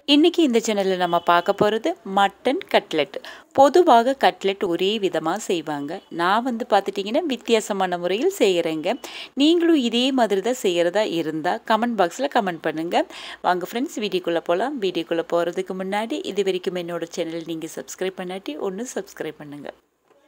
இன்றைக்கி இந்த சேனலில் நம்ம பார்க்க போகிறது மட்டன் கட்லெட் பொதுவாக கட்லெட் ஒரே விதமாக செய்வாங்க நான் வந்து பார்த்துட்டிங்கன்னா வித்தியாசமான முறையில் செய்கிறேங்க நீங்களும் இதே மாதிரி தான் செய்கிறதா இருந்தால் கமெண்ட் பாக்ஸில் கமெண்ட் பண்ணுங்கள் வாங்க ஃப்ரெண்ட்ஸ் வீடியோக்குள்ளே போகலாம் வீடியோக்குள்ளே போகிறதுக்கு முன்னாடி இது வரைக்கும் என்னோட சேனல் நீங்கள் சப்ஸ்கிரைப் பண்ணாட்டி ஒன்று சப்ஸ்கிரைப் பண்ணுங்கள்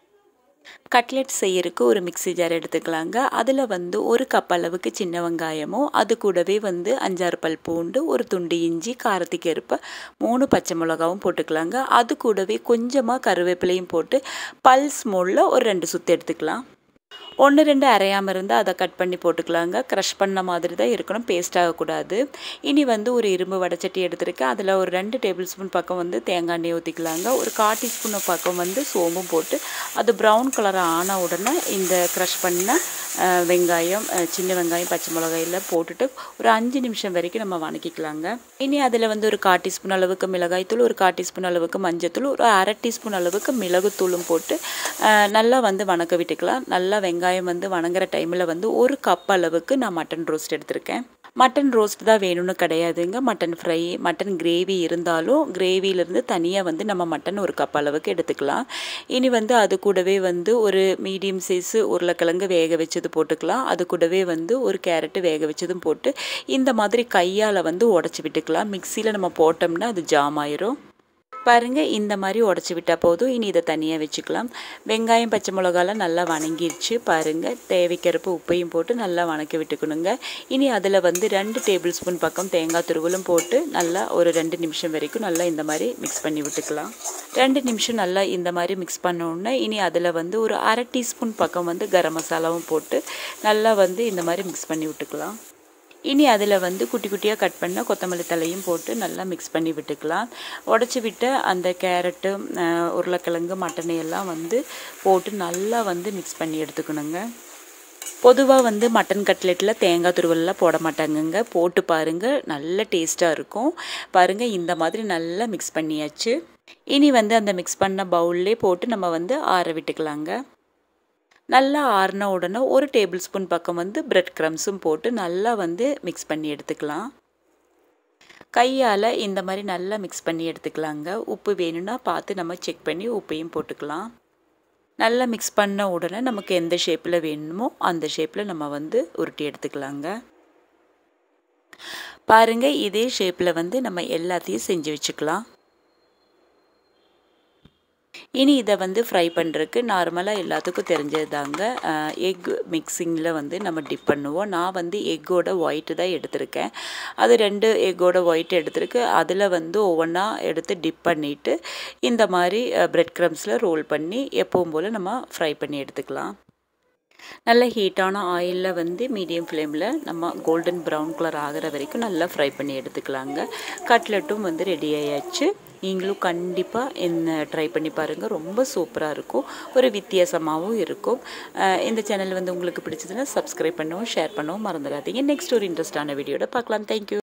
கட்லெட் செய்யறதுக்கு ஒரு மிக்ஸி ஜார் எடுத்துக்கலாங்க அதில் வந்து ஒரு கப் அளவுக்கு சின்ன வெங்காயமும் அது கூடவே வந்து அஞ்சாறு பல் பூண்டு ஒரு துண்டு இஞ்சி காரத்துக்கு ஏற்ப மூணு பச்சை மிளகாவும் போட்டுக்கலாங்க அது கூடவே கொஞ்சமாக கருவேப்பிலையும் போட்டு பல்ஸ் மோடில் ஒரு ரெண்டு சுற்று எடுத்துக்கலாம் ஒன்று ரெண்டு அரையாமல் இருந்தால் அதை கட் பண்ணி போட்டுக்கலாங்க க்ரஷ் பண்ண மாதிரி தான் இருக்கணும் பேஸ்ட் ஆகக்கூடாது இனி வந்து ஒரு இரும்பு வடைச்சட்டி எடுத்துருக்கேன் அதில் ஒரு ரெண்டு டேபிள் ஸ்பூன் பக்கம் வந்து தேங்காய் எண்ணெய் ஊற்றிக்கலாங்க ஒரு கால் டீஸ்பூன் பக்கம் வந்து சோம்பும் போட்டு அது ப்ரௌன் கலர் ஆன உடனே இந்த க்ரஷ் பண்ண வெங்காயம் சின்ன வெங்காயம் பச்சை மிளகாயில் போட்டுட்டு ஒரு அஞ்சு நிமிஷம் வரைக்கும் நம்ம வணக்கிக்கலாங்க இனி அதில் வந்து ஒரு கால் டீஸ்பூன் அளவுக்கு மிளகாய்த்தூள் ஒரு கால் டீஸ்பூன் அளவுக்கு மஞ்சத்தூள் ஒரு அரை டீஸ்பூன் அளவுக்கு மிளகுத்தூளும் போட்டு நல்லா வந்து வணக்க விட்டுக்கலாம் நல்லா வெங்காயம் வந்து வணங்குற டைமில் வந்து ஒரு கப் அளவுக்கு நான் மட்டன் ரோஸ்ட் எடுத்திருக்கேன் மட்டன் ரோஸ்ட் தான் வேணும்னு கிடையாதுங்க மட்டன் ஃப்ரை மட்டன் கிரேவி இருந்தாலும் கிரேவியிலேருந்து தனியாக வந்து நம்ம மட்டன் ஒரு கப் அளவுக்கு எடுத்துக்கலாம் இனி வந்து அது கூடவே வந்து ஒரு மீடியம் சைஸு உருளைக்கிழங்கு வேக வச்சது போட்டுக்கலாம் அது கூடவே வந்து ஒரு கேரட்டு வேக வச்சதும் போட்டு இந்த மாதிரி கையால் வந்து உடச்சி விட்டுக்கலாம் மிக்சியில் நம்ம போட்டோம்னா அது ஜாம் ஆயிரும் பாருங்கள் இந்த மாதிரி உடச்சி விட்டால் போதும் இனி இதை தனியாக வச்சுக்கலாம் வெங்காயம் பச்சை மிளகாலாம் நல்லா வணங்கிருச்சு பாருங்கள் தேவைக்கிறப்ப உப்பையும் போட்டு நல்லா வணக்கி விட்டுக்கணுங்க இனி அதில் வந்து ரெண்டு டேபிள் ஸ்பூன் பக்கம் தேங்காய் துருவலும் போட்டு நல்லா ஒரு ரெண்டு நிமிஷம் வரைக்கும் நல்லா இந்த மாதிரி மிக்ஸ் பண்ணி விட்டுக்கலாம் ரெண்டு நிமிஷம் நல்லா இந்த மாதிரி மிக்ஸ் பண்ணோன்னே இனி அதில் வந்து ஒரு அரை டீஸ்பூன் பக்கம் வந்து கரம் மசாலாவும் போட்டு நல்லா வந்து இந்த மாதிரி மிக்ஸ் பண்ணி விட்டுக்கலாம் இனி அதில் வந்து குட்டி குட்டியாக கட் பண்ண கொத்தமல்லி தலையும் போட்டு நல்லா மிக்ஸ் பண்ணி விட்டுக்கலாம் உடச்சி விட்ட அந்த கேரட்டு உருளைக்கிழங்கு மட்டனை எல்லாம் வந்து போட்டு நல்லா வந்து மிக்ஸ் பண்ணி எடுத்துக்கணுங்க பொதுவாக வந்து மட்டன் கட்லெட்டில் தேங்காய் துருவல்லாம் போட மாட்டாங்கங்க போட்டு பாருங்கள் நல்ல டேஸ்ட்டாக இருக்கும் பாருங்கள் இந்த மாதிரி நல்லா மிக்ஸ் பண்ணியாச்சு இனி வந்து அந்த மிக்ஸ் பண்ண பவுல்லே போட்டு நம்ம வந்து ஆற விட்டுக்கலாங்க நல்லா ஆறின உடனே ஒரு டேபிள் ஸ்பூன் பக்கம் வந்து பிரெட் க்ரம்ஸும் போட்டு நல்லா வந்து மிக்ஸ் பண்ணி எடுத்துக்கலாம் கையால் இந்த மாதிரி நல்லா மிக்ஸ் பண்ணி எடுத்துக்கலாங்க உப்பு வேணும்னா பார்த்து நம்ம செக் பண்ணி உப்பையும் போட்டுக்கலாம் நல்லா மிக்ஸ் பண்ண உடனே நமக்கு எந்த ஷேப்பில் வேணுமோ அந்த ஷேப்பில் நம்ம வந்து உருட்டி எடுத்துக்கலாங்க பாருங்கள் இதே ஷேப்பில் வந்து நம்ம எல்லாத்தையும் செஞ்சு வச்சுக்கலாம் இனி இதை வந்து ஃப்ரை பண்ணுறதுக்கு நார்மலாக எல்லாத்துக்கும் தெரிஞ்சது தாங்க எக் மிக்சிங்கில் வந்து நம்ம டிப் பண்ணுவோம் நான் வந்து எக்கோட ஒயிட்டு தான் எடுத்திருக்கேன் அது ரெண்டு எக்கோட ஒயிட் எடுத்திருக்கு அதில் வந்து ஒவ்வொன்றா எடுத்து டிப் பண்ணிவிட்டு இந்த மாதிரி ப்ரெட் க்ரம்ஸில் ரோல் பண்ணி எப்பவும் போல் நம்ம ஃப்ரை பண்ணி எடுத்துக்கலாம் நல்ல ஹீட்டான ஆயிலில் வந்து மீடியம் ஃப்ளேமில் நம்ம கோல்டன் ப்ரௌன் கலர் ஆகிற வரைக்கும் நல்லா ஃப்ரை பண்ணி எடுத்துக்கலாங்க கட்லெட்டும் வந்து ரெடி ஆயாச்சு நீங்களும் கண்டிப்பாக என்ன ட்ரை பண்ணி பாருங்கள் ரொம்ப சூப்பராக இருக்கும் ஒரு வித்தியாசமாகவும் இருக்கும் இந்த சேனல் வந்து உங்களுக்கு பிடிச்சதுன்னா சப்ஸ்கிரைப் பண்ணவும் ஷேர் பண்ணவும் மறந்துடாதீங்க நெக்ஸ்ட் ஒரு இன்ட்ரெஸ்டான வீடியோட பார்க்கலாம் தேங்க்யூ